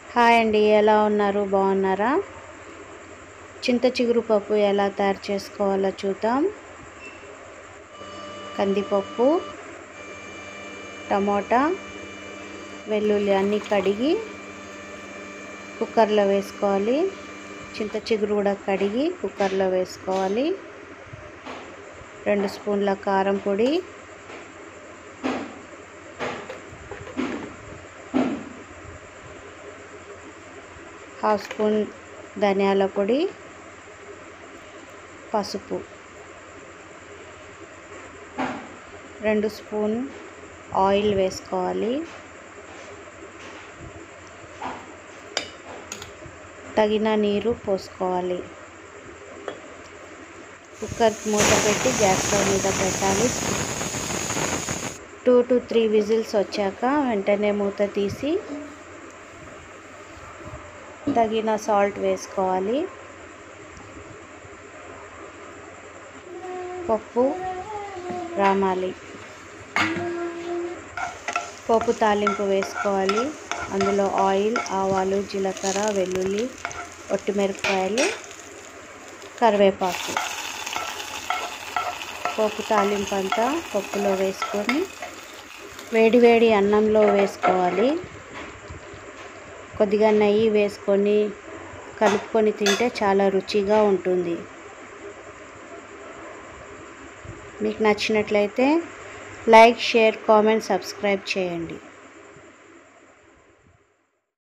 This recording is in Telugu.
హాయ్ అండి ఎలా ఉన్నారు బాగున్నారా చింత చిగురు పప్పు ఎలా తయారు చేసుకోవాలో చూద్దాం కందిపప్పు టమోటా వెల్లుల్లి అన్నీ కడిగి కుక్కర్లో వేసుకోవాలి చింత చిగురు కూడా కడిగి కుక్కర్లో వేసుకోవాలి రెండు స్పూన్ల కారం పొడి హాఫ్ స్పూన్ ధనియాల పొడి పసుపు రెండు స్పూన్ ఆయిల్ వేసుకోవాలి తగిన నీరు పోసుకోవాలి కుక్కర్ మూత పెట్టి గ్యాస్ స్టవ్ మీద పెట్టాలి టూ టు త్రీ విజిల్స్ వచ్చాక వెంటనే మూత తీసి తగిన సాల్ట్ వేసుకోవాలి పప్పు రామాలి పప్పు తాలింపు వేసుకోవాలి అందులో ఆయిల్ ఆవాలు జీలకర్ర వెల్లుల్లి ఒట్టిమిరపకాయలు కరివేపాకు పప్పు తాలింపు అంతా పప్పులో వేసుకొని వేడివేడి అన్నంలో వేసుకోవాలి కొద్దిగా నెయ్యి వేసుకొని కలుపుకొని తింటే చాలా రుచిగా ఉంటుంది మీకు నచ్చినట్లయితే లైక్ షేర్ కామెంట్ సబ్స్క్రైబ్ చేయండి